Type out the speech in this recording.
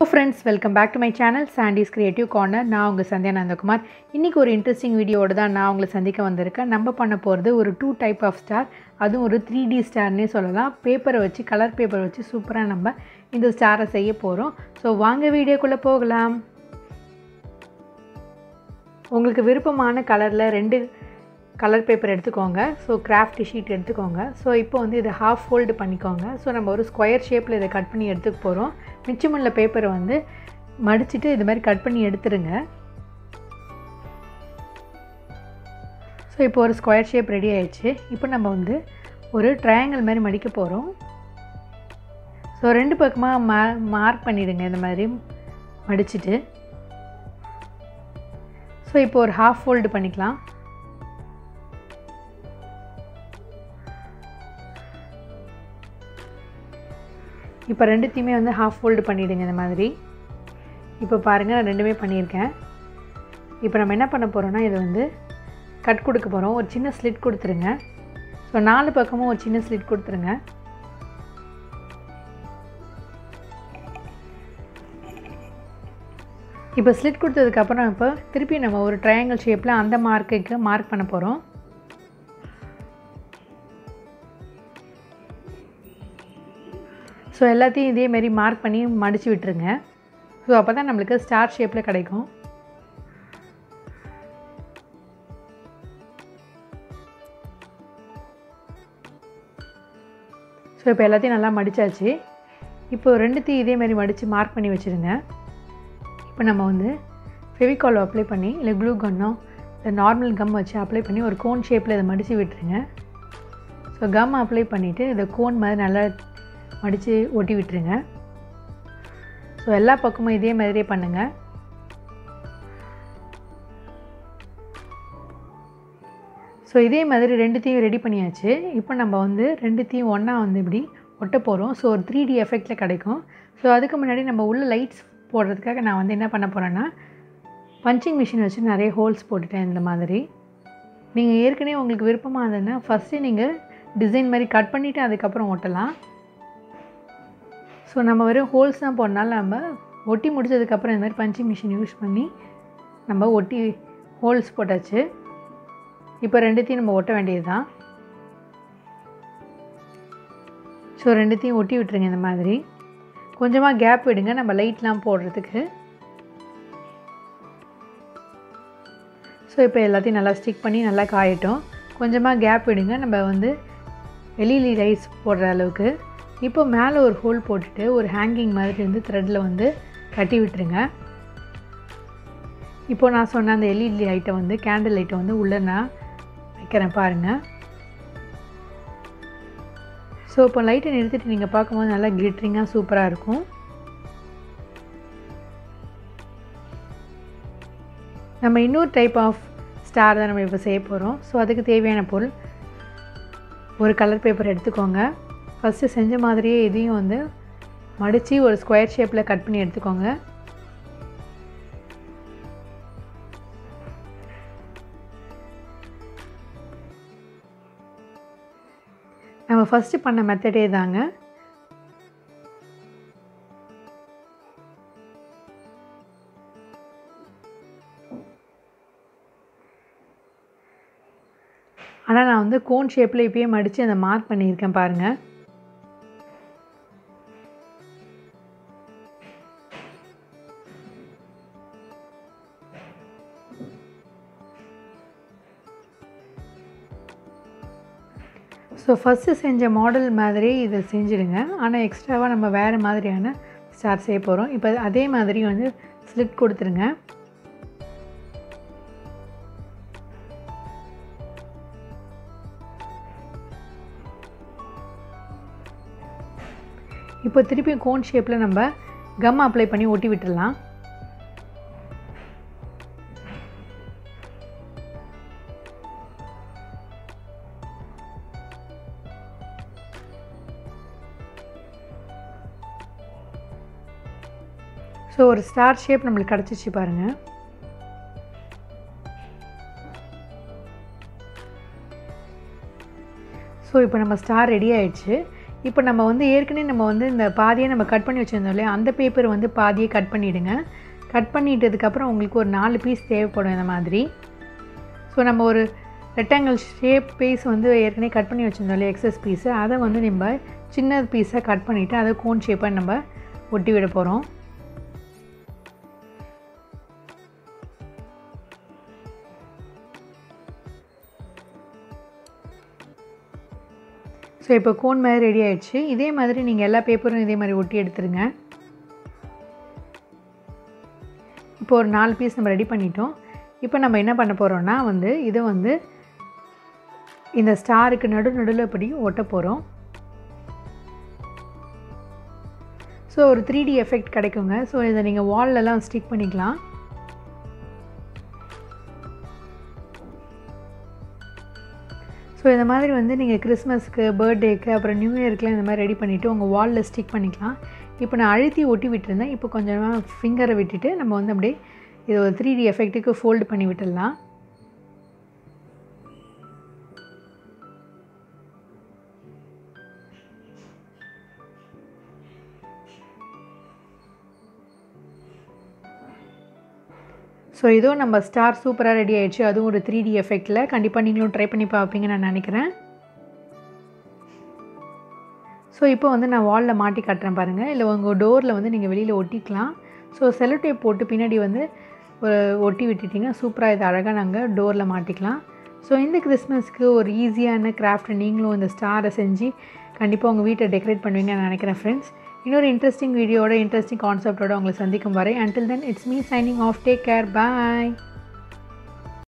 friends welcome back to my channel Sandy's creative corner நான் உங்கள் சந்தியா நந்தகுமார் இன்றைக்கி ஒரு இன்ட்ரெஸ்டிங் வீடியோடு தான் நான் உங்களை சந்திக்க வந்திருக்கேன் நம்ம பண்ண போகிறது ஒரு டூ டைப் ஆஃப் ஸ்டார் அதுவும் ஒரு த்ரீ டி ஸ்டார்னே சொல்லலாம் பேப்பரை வச்சு கலர் பேப்பர் வச்சு சூப்பராக நம்ம இந்த ஸ்டாரை செய்ய போகிறோம் ஸோ வாங்க வீடியோக்குள்ளே போகலாம் உங்களுக்கு விருப்பமான கலரில் ரெண்டு கலர் பேப்பர் எடுத்துக்கோங்க ஸோ கிராஃப்ட் ஷீட் எடுத்துக்கோங்க ஸோ இப்போ வந்து இதை ஹாஃப் ஃபோல்டு பண்ணிக்கோங்க ஸோ நம்ம ஒரு ஸ்கொயர் ஷேப்பில் இதை கட் பண்ணி எடுத்துக்க போகிறோம் மிச்சமுள்ள பேப்பரை வந்து மடிச்சுட்டு இது மாதிரி கட் பண்ணி எடுத்துருங்க ஸோ இப்போ ஒரு ஸ்கொயர் ஷேப் ரெடி ஆயிடுச்சு இப்போ நம்ம வந்து ஒரு ட்ரையாங்கிள் மாதிரி மடிக்க போகிறோம் ஸோ ரெண்டு பக்கமாக மா மார்க் பண்ணிவிடுங்க இந்த மாதிரி மடிச்சுட்டு ஸோ இப்போ ஒரு ஹாஃப் ஃபோல்டு பண்ணிக்கலாம் இப்போ ரெண்டுத்தையுமே வந்து ஹாஃப் ஃபோல்டு பண்ணிவிடுங்க இந்த மாதிரி இப்போ பாருங்கள் நான் ரெண்டுமே பண்ணியிருக்கேன் இப்போ நம்ம என்ன பண்ண போகிறோம்னா இதை வந்து கட் கொடுக்க போகிறோம் ஒரு சின்ன ஸ்லிட் கொடுத்துருங்க ஸோ நாலு பக்கமும் ஒரு சின்ன ஸ்லிட் கொடுத்துருங்க இப்போ ஸ்லிட் கொடுத்ததுக்கப்புறம் இப்போ திருப்பி நம்ம ஒரு ட்ரையாங்கிள் ஷேப்பில் அந்த மார்க்குக்கு மார்க் பண்ண போகிறோம் ஸோ எல்லாத்தையும் இதே மாரி மார்க் பண்ணி மடித்து விட்டுருங்க ஸோ அப்போ தான் நம்மளுக்கு ஸ்டார் ஷேப்பில் கிடைக்கும் ஸோ இப்போ எல்லாத்தையும் நல்லா மடித்தாச்சு இப்போ ரெண்டுத்தையும் இதே மாதிரி மடித்து மார்க் பண்ணி வச்சுருங்க இப்போ நம்ம வந்து ஃபெவிகால் அப்ளை பண்ணி இல்லை க்ளூ கன்னோ இல்லை நார்மல் கம் வச்சு அப்ளை பண்ணி ஒரு கோன் ஷேப்பில் இதை மடித்து விட்டுருங்க ஸோ கம் அப்ளை பண்ணிவிட்டு இதை கோன் மாதிரி நல்லா மடித்து ஒட்டி விட்டுருங்க ஸோ எல்லா பக்கமும் இதே மாதிரியே பண்ணுங்கள் ஸோ இதே மாதிரி ரெண்டுத்தையும் ரெடி பண்ணியாச்சு இப்போ நம்ம வந்து ரெண்டுத்தையும் ஒன்றா வந்து இப்படி ஒட்ட போகிறோம் ஸோ ஒரு த்ரீ டி எஃபெக்டில் கிடைக்கும் ஸோ அதுக்கு முன்னாடி நம்ம உள்ள லைட்ஸ் போடுறதுக்காக நான் வந்து என்ன பண்ண போகிறேன்னா பஞ்சிங் மிஷின் வச்சு நிறைய ஹோல்ஸ் போட்டுட்டேன் இந்த மாதிரி நீங்கள் ஏற்கனவே உங்களுக்கு விருப்பமாக இருந்ததுன்னா ஃபஸ்ட்டு நீங்கள் டிசைன் மாதிரி கட் பண்ணிவிட்டு அதுக்கப்புறம் ஒட்டலாம் ஸோ நம்ம வெறும் ஹோல்ஸ் தான் போடனால நம்ம ஒட்டி முடிச்சதுக்கப்புறம் இந்த மாதிரி பஞ்சிங் மிஷின் யூஸ் பண்ணி நம்ம ஒட்டி ஹோல்ஸ் போட்டாச்சு இப்போ ரெண்டுத்தையும் நம்ம ஒட்ட வேண்டியது தான் ஸோ ரெண்டுத்தையும் ஒட்டி விட்டுருங்க இந்த மாதிரி கொஞ்சமாக கேப் விடுங்க நம்ம லைட்லாம் போடுறதுக்கு ஸோ இப்போ எல்லாத்தையும் நல்லா ஸ்டிக் பண்ணி நல்லா காயட்டும் கொஞ்சமாக கேப் விடுங்க நம்ம வந்து எல்இடி லைட்ஸ் போடுற அளவுக்கு இப்போ மேலே ஒரு ஹோல் போட்டுட்டு ஒரு ஹேங்கிங் மாதிரி வந்து த்ரெட்டில் வந்து கட்டி விட்டுருங்க இப்போ நான் சொன்ன அந்த எல்இடி லைட்டை வந்து கேண்டில் லைட்டை வந்து உள்ளே நான் வைக்கிறேன் பாருங்கள் ஸோ இப்போ லைட்டை நிறுத்திட்டு நீங்கள் பார்க்கும்போது நல்லா கிளிட்ரிங்காக சூப்பராக இருக்கும் நம்ம இன்னொரு டைப் ஆஃப் ஸ்டார் தான் நம்ம இப்போ செய்ய போகிறோம் ஸோ அதுக்கு தேவையான பொருள் ஒரு கலர் பேப்பர் எடுத்துக்கோங்க ஃபஸ்ட்டு செஞ்ச மாதிரியே இதையும் வந்து மடித்து ஒரு ஸ்கொயர் ஷேப்பில் கட் பண்ணி எடுத்துக்கோங்க நம்ம ஃபஸ்ட்டு பண்ண மெத்தடே தாங்க ஆனால் நான் வந்து கோன் ஷேப்பில் இப்பயே மடித்து அதை மார்க் பண்ணியிருக்கேன் பாருங்கள் ஸோ ஃபஸ்ட்டு செஞ்ச மாடல் மாதிரி இதை செஞ்சுடுங்க ஆனால் எக்ஸ்ட்ராவாக நம்ம வேறு மாதிரியான ஸ்டார் செய்ய போகிறோம் இப்போ அதே மாதிரி வந்து ஸ்லிட் கொடுத்துருங்க இப்போ திருப்பி கோன் ஷேப்பில் நம்ம கம் அப்ளை பண்ணி ஒட்டி விட்டுடலாம் ஸோ ஒரு ஸ்டார் ஷேப் நம்மளுக்கு கிடச்சிச்சு பாருங்கள் ஸோ இப்போ நம்ம ஸ்டார் ரெடி ஆயிடுச்சு இப்போ நம்ம வந்து ஏற்கனவே நம்ம வந்து இந்த பாதியை நம்ம கட் பண்ணி வச்சுருந்தோம் இல்லையா அந்த பேப்பர் வந்து பாதியை கட் பண்ணிவிடுங்க கட் பண்ணிட்டதுக்கப்புறம் உங்களுக்கு ஒரு நாலு பீஸ் தேவைப்படும் இந்த மாதிரி ஸோ நம்ம ஒரு ரெக்டாங்கிள் ஷேப் பீஸ் வந்து ஏற்கனவே கட் பண்ணி வச்சுருந்தோம் இல்லையா எக்ஸஸ் பீஸு அதை வந்து நம்ம சின்ன பீஸாக கட் பண்ணிவிட்டு அதை கோன் ஷேப்பாக நம்ம ஒட்டி விட போகிறோம் ஸோ இப்போ கோன் மாதிரி ரெடி ஆயிடுச்சு இதே மாதிரி நீங்கள் எல்லா பேப்பரும் இதே மாதிரி ஒட்டி எடுத்துருங்க இப்போ ஒரு நாலு பீஸ் நம்ம ரெடி பண்ணிட்டோம் இப்போ நம்ம என்ன பண்ண போகிறோம்னா வந்து இதை வந்து இந்த ஸ்டாருக்கு நடு நடுவில் இப்படி ஒட்ட போகிறோம் ஸோ ஒரு த்ரீ டி எஃபெக்ட் கிடைக்குங்க ஸோ இதை நீங்கள் வால்லலாம் ஸ்டிக் பண்ணிக்கலாம் ஸோ இந்த மாதிரி வந்து நீங்கள் கிறிஸ்மஸ்க்கு பர்த்டேக்கு அப்புறம் நியூ இயர்க்குலாம் இந்த மாதிரி ரெடி பண்ணிவிட்டு உங்கள் வாலில் ஸ்டிக் பண்ணிக்கலாம் இப்போ நான் அழுத்தி ஒட்டி விட்டுருந்தேன் இப்போ கொஞ்சமாக ஃபிங்கரை விட்டுட்டு நம்ம வந்து அப்படியே இது ஒரு த்ரீ டி எஃபெக்ட்டுக்கு ஃபோல்டு பண்ணி விட்டுடலாம் ஸோ இதுவும் நம்ம ஸ்டார் சூப்பராக ரெடி ஆயிடுச்சு அதுவும் ஒரு த்ரீ டி எஃபெக்டில் கண்டிப்பாக நீங்களும் ட்ரை பண்ணி பார்ப்பீங்கன்னு நான் நினைக்கிறேன் ஸோ இப்போ வந்து நான் வாலில் மாட்டி காட்டுறேன் பாருங்கள் இல்லை உங்கள் டோரில் வந்து நீங்கள் வெளியில் ஒட்டிக்கலாம் ஸோ செலோ டேப் போட்டு பின்னாடி வந்து ஒரு ஒட்டி விட்டுட்டிங்கன்னா சூப்பராக இது அழகாக நாங்கள் டோரில் மாட்டிக்கலாம் ஸோ இந்த கிறிஸ்மஸ்க்கு ஒரு ஈஸியான கிராஃப்ட் நீங்களும் இந்த ஸ்டாரை செஞ்சு கண்டிப்பாக உங்கள் வீட்டை டெக்கரேட் பண்ணுவீங்கன்னு நான் நினைக்கிறேன் ஃப்ரெண்ட்ஸ் இன்னொரு இன்ட்ரெஸ்டிங் வீடியோட இன்ட்ரெஸ்டிங் கான்செப்டோட உங்களை சந்திக்கும் வரை until then it's me signing off take care bye